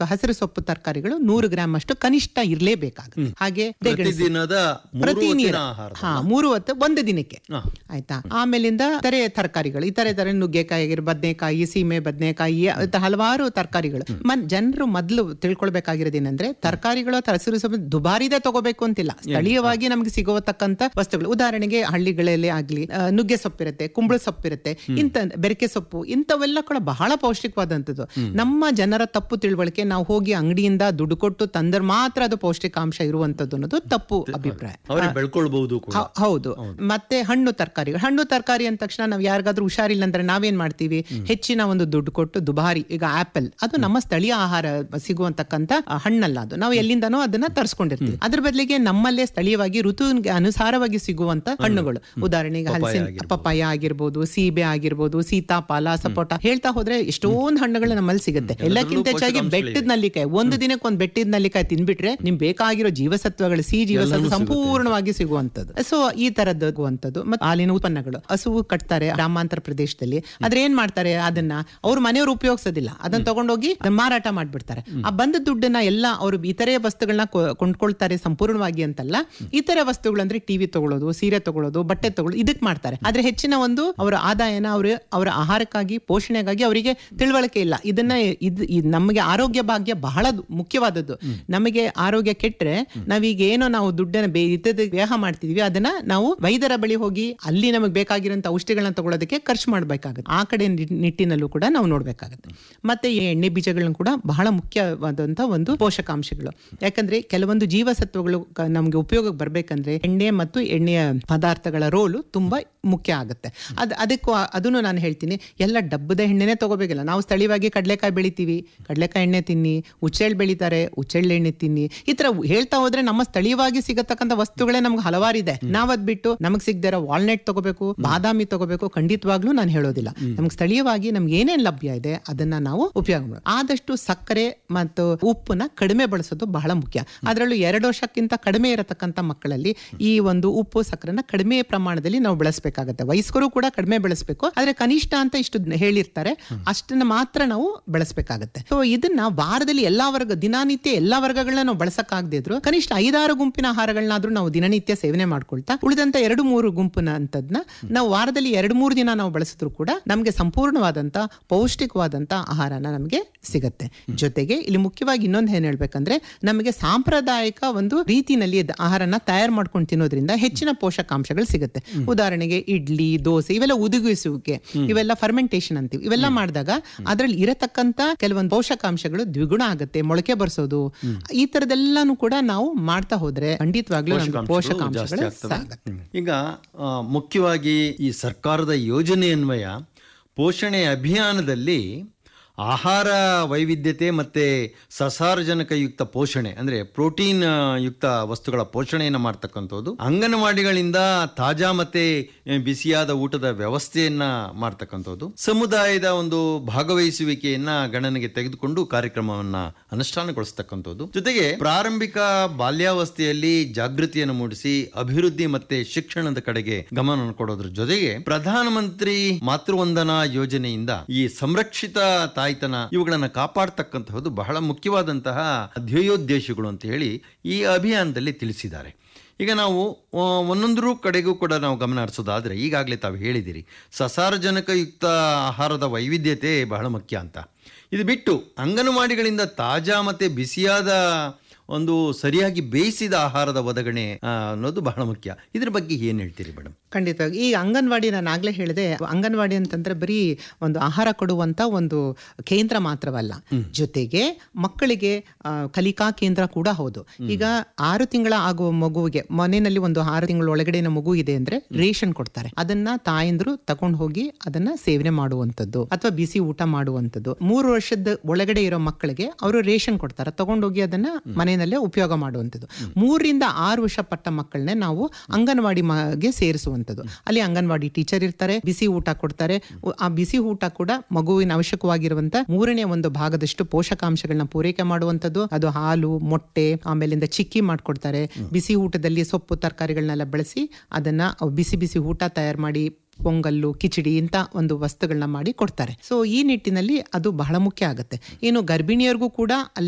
ಅಥವಾ ಹಸಿರು ಸೊಪ್ಪು ತರಕಾರಿಗಳು ನೂರು ಗ್ರಾಮ್ ಅಷ್ಟು ಕನಿಷ್ಠ ಇರಲೇಬೇಕಾಗುತ್ತೆ ಹಾಗೆ ಗೆಣಸು. ಪ್ರತಿದಿನದ ಮೂರು ಪ್ರತಿ ಹೊತ್ತಿನ ನೀರು ಆಹಾರ ಹಾ ಮೂರು ಹೊತ್ತು ಒಂದು ದಿನಕ್ಕೆ ಹಾ. ಆಯ್ತಾ ಆಮೇಲಿಂದ ಇತರೆ ತರಕಾರಿಗಳು ಇತರೆ ತರ ನುಗ್ಗೆಕಾಯಿ ಆಗಿರ್ ಬದನೆಕಾಯಿ ಸೀಮೆ ಬದನೆಕಾಯಿ ಹಲವಾರು ತರಕಾರಿಗಳು ಮನ್ ಜನರು ಮೊದಲು ತಿಳ್ಕೊಳ್ಬೇಕಾಗಿರೋದೇನೆಂದ್ರೆ ತರಕಾರಿಗಳು ಅಥವಾ ಹಸಿರು ಸೊಪ್ಪು ದುಬಾರಿದೇ ತಗೋಬೇಕು ಅಂತಿಲ್ಲ ಸ್ಥಳೀಯವಾಗಿ ನಮ್ಗೆ ಸಿಗುವತಕ್ಕಂತ ವಸ್ತುಗಳು ಉದಾಹರಣೆಗೆ ಹಳ್ಳಿಗಳಲ್ಲಿ ಆಗ್ಲಿ ಆ, ನುಗ್ಗೆ ಸೊಪ್ಪಿರುತ್ತೆ ಕುಂಬಳ ಸೊಪ್ಪಿರುತ್ತೆ ಇಂತ ಬೆರಕೆ ಸೊಪ್ಪು ಇಂಥವೆಲ್ಲ ಕೂಡ ಬಹಳ ಪೌಷ್ಟಿಕವಾದಂಥದ್ದು ನಮ್ಮ ಜನರ ತಪ್ಪು ತಿಳುವಳಿಕೆ ನಾವು ಹೋಗಿ ಅಂಗಡಿಯಿಂದ ದುಡ್ಡು ಕೊಟ್ಟು ತಂದ್ರೆ ಮಾತ್ರ ಅದು ಪೌಷ್ಟಿಕಾಂಶ ಇರುವಂತದ್ದು ಅನ್ನೋದು ತಪ್ಪು ಅಭಿಪ್ರಾಯ ಅವ್ರಿಗೆ ಬೆಳ್ಕೊಳ್ಬಹುದು ಕೂಡ ಹೌ- ಹೌದು ಮತ್ತೆ ಹಣ್ಣು ತರಕಾರಿಗಳು ಹಣ್ಣು ತರಕಾರಿ ಅಂದ ತಕ್ಷಣ ನಾವು ಯಾರಿಗಾದ್ರೂ ಹುಷಾರಿಲ್ಲ ಅಂದ್ರೆ ನಾವೇನ್ ಮಾಡ್ತೀವಿ ಹೆಚ್ಚಿನ ಒಂದು ದುಡ್ಡು ಕೊಟ್ಟು ದುಬಾರಿ ಈಗ ಆಪಲ್ ಅದು ನಮ್ಮ ಸ್ಥಳೀಯ ಆಹಾರ ಸಿಗುವಂತಕ್ಕಂತ ಆ, ಹಣ್ಣಲ್ಲ ಅದು ನಾವು ಎಲ್ಲಿಂದನೋ ಅದನ್ನ ತರಿಸ್ಕೊಂಡಿರ್ತೀವಿ ಅದ್ರ ಬದಲಿಗೆ ನಮ್ಮಲ್ಲೇ ಸ್ಥಳೀಯವಾಗಿ ಋತುವಿಗೆ ಅನುಸಾರವಾಗಿ ಸಿಗುವಂತ ಹಣ್ಣುಗಳು ಉದಾಹರಣೆಗೆ ಹಲಸಿನ ಪಪ್ಪಾಯ ಆಗಿರ್ಬೋದು ಸೀಬೆ ಆಗಿರ್ಬೋದು ಸೀತಾಫಲ ಸಪೋಟ ಹೇಳ್ತಾ ಹೋದ್ರೆ ಎಷ್ಟೊಂದು ಹಣ್ಣುಗಳು ನಮ್ಮಲ್ಲಿ ಸಿಗುತ್ತೆ ಎಲ್ಲಕ್ಕಿಂತ ಹೆಚ್ಚಾಗಿ ಬೆಟ್ಟದ ನಲ್ಲಿಕಾಯಿ ಒಂದು ದಿನಕ್ಕೆ ಒಂದು ಬೆಟ್ಟದ ನಲ್ಲಿಕಾಯಿ ತಿನ್ಬಿಟ್ರೆ ನಿಮ್ ಬೇಕಾಗಿರೋ ಜೀವಸತ್ವಗಳು ಸಿ ಜೀವಸತ್ವ ಸಂಪೂರ್ಣವಾಗಿ ಸಿಗುವಂತದ್ದು ಸೊ ಈ ತರದ್ದು ಆಗುವಂತದ್ದು ಮತ್ತೆ ಹಾಲಿನ ಉತ್ಪನ್ನಗಳು ಹಸು ಕಟ್ತಾರೆ ಗ್ರಾಮಾಂತರ ಪ್ರದೇಶದಲ್ಲಿ ಆದ್ರೆ ಏನ್ ಮಾಡ್ತಾರೆ ಅದನ್ನ ಅವ್ರ ಮನೆಯವರು ಉಪಯೋಗಿಸೋದಿಲ್ಲ ಅದನ್ನ ತಗೊಂಡೋಗಿ ಅದನ್ನ ಮಾರಾಟ ಮಾಡ್ಬಿಡ್ತಾರೆ ಆ ಬಂದ ದುಡ್ಡನ್ನ ಎಲ್ಲ ಅವರು ಇತರೆ ವಸ್ತುಗಳನ್ನ ಕೊ- ಕೊಂಡ್ಕೊಳ್ತಾರೆ ಸಂಪೂರ್ಣವಾಗಿ ಅಂತಲ್ಲ ಇತರೆ ವಸ್ತುಗಳು ಅಂದ್ರೆ ಟಿವಿ ತಗೊಳ್ಳೋದು ಸೀರೆ ತಗೊಳ್ಳೋದು ಬಟ್ಟೆ ತಗೊಳ್ಳೋದು ಇದಕ್ ಮಾಡ್ತಾರೆ ಆದ್ರೆ ಹೆಚ್ಚಿನ ಒಂದು ಅವರ ಆದಾಯನ ಅವರು ಅವರ ಆಹಾರಕ್ಕಾಗಿ ಪೋಷಣೆಗಾಗಿ ಅವರಿಗೆ ತಿಳುವಳಿಕೆ ಇಲ್ಲ ಇದನ್ನ ಇದು ಇದ್ ನಮಗೆ ಆರೋಗ್ಯ ಭಾಗ್ಯ ಬಹಳ ದು- ಮುಖ್ಯವಾದದ್ದು ನಮಗೆ ಆರೋಗ್ಯ ಕೆಟ್ರೆ ನಾವೀಗ ಏನೋ ನಾವು ದುಡ್ಡನ್ನ ಬೇ ಇದ್ದದ ವ್ಯಾಹ ಮಾಡ್ತಿದೀವಿ ಅದನ್ನ ನಾವು ವೈದ್ಯರ ಬಳಿ ಹೋಗಿ ಅಲ್ಲಿ ನಮಗೆ ಬೇಕಾಗಿರೋಂಥ ಔಷಧಿಗಳನ್ನ ತಗೊಳ್ಳೋದಕ್ಕೆ ಖರ್ಚು ಮಾಡ್ಬೇಕಾಗುತ್ತೆ ಆ ಕಡೆ ನಿ- ನಿಟ್ಟಿನಲ್ಲೂ ಕೂಡ ನಾವು ನೋಡ್ಬೇಕಾಗುತ್ತೆ ಮತ್ತೆ ಈ ಎಣ್ಣೆ ಬೀಜಗಳನ್ನ ಕೂಡ ಬಹಳ ಮುಖ್ಯವಾದಂತ ಒಂದು ಪೋಷಕಾಂಶಗಳು ಯಾಕಂದ್ರೆ ಕೆಲವೊಂದು ಜೀವಸತ್ವಗಳು ಕ- ನಮ್ಗೆ ಉಪಯೋಗಕ್ಕೆ ಬರ್ಬೇಕಂದ್ರೆ ಎಣ್ಣೆ ಮತ್ತು ಎಣ್ಣೆಯ ಪದಾರ್ಥಗಳ ರೋಲು ತುಂಬಾ ಮುಖ್ಯ ಆಗುತ್ತೆ ಅದ್ ಅದಕ್ಕೂ ಅದನ್ನು ನಾನು ಹೇಳ್ತೀನಿ ಎಲ್ಲ ಡಬ್ಬದ ಎಣ್ಣೆನೆ ತಗೋಬೇಕಿಲ್ಲ ನಾವು ಸ್ಥಳೀಯವಾಗಿ ಕಡಲೆಕಾಯಿ ಬೆಳಿತೀವಿ ಕಡಲೆಕಾಯಿ ಎಣ್ಣೆ ತಿನ್ನಿ ಉಚ್ಚೆಳ್ಳು ಬೆಳಿತಾರೆ ಉಚ್ಚೆಳ್ಳು ಎಣ್ಣೆ ತಿನ್ನಿ ಈ ತರ ಹೇಳ್ತಾ ಹೋದ್ರೆ ನಮ್ಮ ಸ್ಥಳೀಯವಾಗಿ ಸಿಗತಕ್ಕಂಥ ವಸ್ತುಗಳೇ ನಮ್ಗೆ ಹಲವಾರಿದೆ ನಾವ್ ಅದ್ ಬಿಟ್ಟು ನಮಗ್ ಸಿಗದಿರೋ ವಾಲ್ನಟ್ ತಗೋಬೇಕು ಬಾದಾಮಿ ತಗೋಬೇಕು ಖಂಡಿತವಾಗ್ಲೂ ನಾನು ಹೇಳೋದಿಲ್ಲ ನಮ್ಗೆ ಸ್ಥಳೀಯವಾಗಿ ನಮ್ಗೆ ಏನೇನ್ ಲಭ್ಯ ಇದೆ ಅದನ್ನ ನಾವು ಉಪಯೋಗ ಮಾಡೋದು ಆದಷ್ಟು ಸಕ್ಕರೆ ಮತ್ತು ಉಪ್ಪನ್ನ ಕಡಿಮೆ ಬಳಸೋದು ಬಹಳ ಮುಖ್ಯ ಅದರಲ್ಲೂ ಎರಡು ವರ್ಷಕ್ಕಿಂತ ಕಡಿಮೆ ಇರತಕ್ಕಂಥ ಮಕ್ಕಳಲ್ಲಿ ಈ ಒಂದು ಉಪ್ಪು ಸಕ್ಕರೆನ ಕಡಿಮೆ ಪ್ರಮಾಣದಲ್ಲಿ ನಾವು ಬಳಸಬೇಕಾಗತ್ತೆ ವಯಸ್ಕರು ಕೂಡ ಕಡಿಮೆ ಬೆಳೆಸಬೇಕು ಆದ್ರೆ ಕನಿಷ್ಠ ಅಂತ ಇಷ್ಟು ಹೇಳಿರ್ತಾರೆ ಅಷ್ಟನ್ನ ಮಾತ್ರ ನಾವು ಬಳಸಬೇಕಾಗತ್ತೆ ಸೊ ಇದನ್ನ ವಾರದಲ್ಲಿ ಎಲ್ಲಾ ವರ್ಗ ದಿನನಿತ್ಯ ಎಲ್ಲಾ ವರ್ಗಗಳನ್ನ ನಾವು ಬಳಸಕ್ಕಾಗದೇ ಇದ್ರು ಕನಿಷ್ಠ ಐದಾರು ಗುಂಪಿನ ಆಹಾರಗಳನ್ನಾದ್ರೂ ನಾವು ದಿನನಿತ್ಯ ಸೇವನೆ ಮಾಡ್ಕೊಳ್ತಾ ಉಳಿದಂತ ಎರಡು ಮೂರು ಗುಂಪಿನ ಅಂತದ್ನ ನಾವು ವಾರದಲ್ಲಿ ಎರಡು ಮೂರು ದಿನ ನಾವು ಬಳಸಿದ್ರು ಕೂಡ ನಮಗೆ ಸಂಪೂರ್ಣವಾದಂತ ಪೌಷ್ಟಿಕವಾದಂತ ಆಹಾರನ ನಮಗೆ ಸಿಗತ್ತೆ ಜೊತೆಗೆ ಇಲ್ಲಿ ಮುಖ್ಯವಾಗಿ ಇನ್ನೊಂದು ಏನ್ ಹೇಳ್ಬೇಕಂದ್ರೆ ನಮಗೆ ಸಾಂಪ್ರದಾಯಿಕ ಒಂದು ರೀತಿನಲ್ಲಿ ಇದ್ ಆಹಾರನ ತಯಾರು ಮಾಡ್ಕೊಂಡು ತಿನ್ನೋದ್ರಿಂದ ಹೆಚ್ಚಿನ ಪೋಷಕಾಂಶಗಳು ಸಿಗುತ್ತೆ ಉದಾಹರಣೆಗೆ ಇಡ್ಲಿ ದೋಸೆ ಇವೆಲ್ಲ ಉದುಗಿಸುವಿಕೆ ಇವೆಲ್ಲ ಫರ್ಮೆಂಟೇಶನ್ ಅಂತೀವಿ ಇವೆಲ್ಲ ಮಾಡಿದಾಗ ಅದ್ರಲ್ಲಿ ಇರತಕ್ಕಂತ ಕೆಲವೊಂದು ಪೋಷಕಾಂಶಗಳು ದ್ವಿಗುಣ ಆಗುತ್ತೆ ಮೊಳಕೆ ಬರ್ಸೋದು ಈ ತರದೆಲ್ಲಾನು ಕೂಡ ನಾವು ಮಾಡ್ತಾ ಹೋದ್ರೆ ಖಂಡಿತವಾಗ್ಲೂ ನಮ್ಗೆ ಪೋಷಕಾಂಶಗಳು ಜಾಸ್ತಿ ಪೋಷಕಾಂಶಗಳು ಆಗ್ತವೆ. ಸಾಗುತ್ತೆ ಈಗ ಆ, ಮುಖ್ಯವಾಗಿ ಈ ಸರ್ಕಾರದ ಯೋಜನೆಯನ್ವಯ ಪೋಷಣೆ ಅಭಿಯಾನದಲ್ಲಿ ಆಹಾರ ವೈವಿಧ್ಯತೆ ಮತ್ತು ಸಸಾರಜನಕಯುಕ್ತ ಪೋಷಣೆ ಅಂದರೆ ಪ್ರೋಟೀನ್ ಆ, ಯುಕ್ತ ವಸ್ತುಗಳ ಪೋಷಣೆಯನ್ನು ಮಾಡ್ತಕ್ಕಂಥದ್ದು ಅಂಗನವಾಡಿಗಳಿಂದ ತಾಜಾ ಮತ್ತು ಆ, ಬಿಸಿಯಾದ ಊಟದ ವ್ಯವಸ್ಥೆಯನ್ನ ಮಾಡ್ತಕ್ಕಂಥದ್ದು ಸಮುದಾಯದ ಒಂದು ಭಾಗವಹಿಸುವಿಕೆಯನ್ನ ಗಣನೆಗೆ ತೆಗೆದುಕೊಂಡು ಕಾರ್ಯಕ್ರಮವನ್ನ ಅನುಷ್ಠಾನಗೊಳಿಸ್ತಕ್ಕಂಥದ್ದು ಜೊತೆಗೆ ಪ್ರಾರಂಭಿಕ ಬಾಲ್ಯಾವಸ್ಥೆಯಲ್ಲಿ ಜಾಗೃತಿಯನ್ನು ಮೂಡಿಸಿ ಅಭಿವೃದ್ಧಿ ಮತ್ತೆ ಶಿಕ್ಷಣದ ಕಡೆಗೆ ಗಮನ ಕೊಡೋದ್ರ ಜೊತೆಗೆ ಪ್ರಧಾನಮಂತ್ರಿ ಮಾತೃವಂದನಾ ಯೋಜನೆಯಿಂದ ಈ ಸಂರಕ್ಷಿತ ತಾಯ್ತನ ಇವುಗಳನ್ನ ಕಾಪಾಡ್ತಕ್ಕಂತಹದ್ದು ಬಹಳ ಮುಖ್ಯವಾದಂತಹ ಧ್ಯೇಯೋದ್ದೇಶಗಳು ಅಂತ ಹೇಳಿ ಈ ಅಭಿಯಾನದಲ್ಲಿ ತಿಳಿಸಿದ್ದಾರೆ ಈಗ ನಾವು ಆ, ಒಂದೊಂದರ ಕಡೆಗೂ ಕೂಡ ನಾವು ಗಮನ ಹರಿಸೋದಾದ್ರೆ ಈಗಾಗಲೇ ತಾವು ಹೇಳಿದಿರಿ ಸಸಾರಜನಕಯುಕ್ತ ಆಹಾರದ ವೈವಿಧ್ಯತೆ ಬಹಳ ಮುಖ್ಯ ಅಂತ ಇದು ಬಿಟ್ಟು ಅಂಗನವಾಡಿಗಳಿಂದ ತಾಜಾ ಮತ್ತೆ ಬಿಸಿಯಾದ ಒಂದು ಸರಿಯಾಗಿ ಬೇಯಿಸಿದ ಆಹಾರದ ಒದಗಣೆ ಆ, ಅನ್ನೋದು ಬಹಳ ಮುಖ್ಯ ಇದ್ರ ಬಗ್ಗೆ ಏನ್ ಹೇಳ್ತೀರಿ ಮೇಡಮ್ ಖಂಡಿತವಾಗಿ ಈ ಅಂಗನವಾಡಿ ನಾನು ಆಗ್ಲೇ ಹೇಳಿದೆ ಅಂಗನವಾಡಿ ಅಂತಂದ್ರೆ ಬರೀ ಒಂದು ಆಹಾರ ಕೊಡುವಂತ ಒಂದು ಕೇಂದ್ರ ಮಾತ್ರವಲ್ಲ ಜೊತೆಗೆ ಮಕ್ಕಳಿಗೆ ಆ, ಕಲಿಕಾ ಕೇಂದ್ರ ಕೂಡ ಹೌದು ಈಗ ಆರು ತಿಂಗಳ ಆಗುವ ಮಗುವಿಗೆ ಮನೆಯಲ್ಲಿ ಒಂದು ಆರು ತಿಂಗಳ ಒಳಗಡೆನ ಮಗು ಇದೆ ಅಂದ್ರೆ ರೇಷನ್ ಕೊಡ್ತಾರೆ ಅದನ್ನ ತಾಯಂದ್ರು ತಗೊಂಡು ಹೋಗಿ ಅದನ್ನ ಸೇವನೆ ಮಾಡುವಂತದ್ದು ಅಥವಾ ಬಿಸಿ ಊಟ ಮಾಡುವಂತದ್ದು ಮೂರು ವರ್ಷದ ಒಳಗಡೆ ಇರೋ ಮಕ್ಕಳಿಗೆ ಅವರು ರೇಷನ್ ಕೊಡ್ತಾರೆ ತಗೊಂಡೋಗಿ ಅದನ್ನ ಮನೆಯಲ್ಲೇ ಉಪಯೋಗ ಮಾಡುವಂಥದ್ದು ಮೂರರಿಂದ ಆರು ವರ್ಷ ಪಟ್ಟ ಮಕ್ಕಳನ್ನೇ ನಾವು ಅಂಗನವಾಡಿ ಗೆ ಸೇರಿಸುವಂಥದ್ದು ಅಲ್ಲಿ ಅಂಗನವಾಡಿ ಟೀಚರ್ ಇರ್ತಾರೆ ಬಿಸಿ ಊಟ ಕೊಡ್ತಾರೆ ಉ- ಆ ಬಿಸಿ ಊಟ ಕೂಡ ಮಗುವಿನ ಅವಶ್ಯಕವಾಗಿರುವಂತ ಮೂರನೇ ಒಂದು ಭಾಗದಷ್ಟು ಪೋಷಕಾಂಶಗಳನ್ನ ಪೂರೈಕೆ ಮಾಡುವಂಥದ್ದು ಅದು ಹಾಲು ಮೊಟ್ಟೆ ಆಮೇಲಿಂದ ಚಿಕ್ಕಿ ಮಾಡ್ಕೊಡ್ತಾರೆ ಬಿಸಿ ಊಟದಲ್ಲಿ ಸೊಪ್ಪು ತರಕಾರಿಗಳನ್ನೆಲ್ಲ ಬಳಸಿ ಅದನ್ನ ಅವ್ ಬಿಸಿ ಬಿಸಿ ಊಟ ತಯಾರು ಮಾಡಿ ಪೊಂಗಲ್ಲು ಕಿಚಡಿ ಇಂಥ ಒಂದು ವಸ್ತುಗಳನ್ನ ಮಾಡಿ ಕೊಡ್ತಾರೆ ಸೊ ಈ ನಿಟ್ಟಿನಲ್ಲಿ ಅದು ಬಹಳ ಮುಖ್ಯ ಆಗುತ್ತೆ ಇನ್ನು ಗರ್ಭಿಣಿಯರಿಗೂ ಕೂಡ ಅಲ್ಲಿ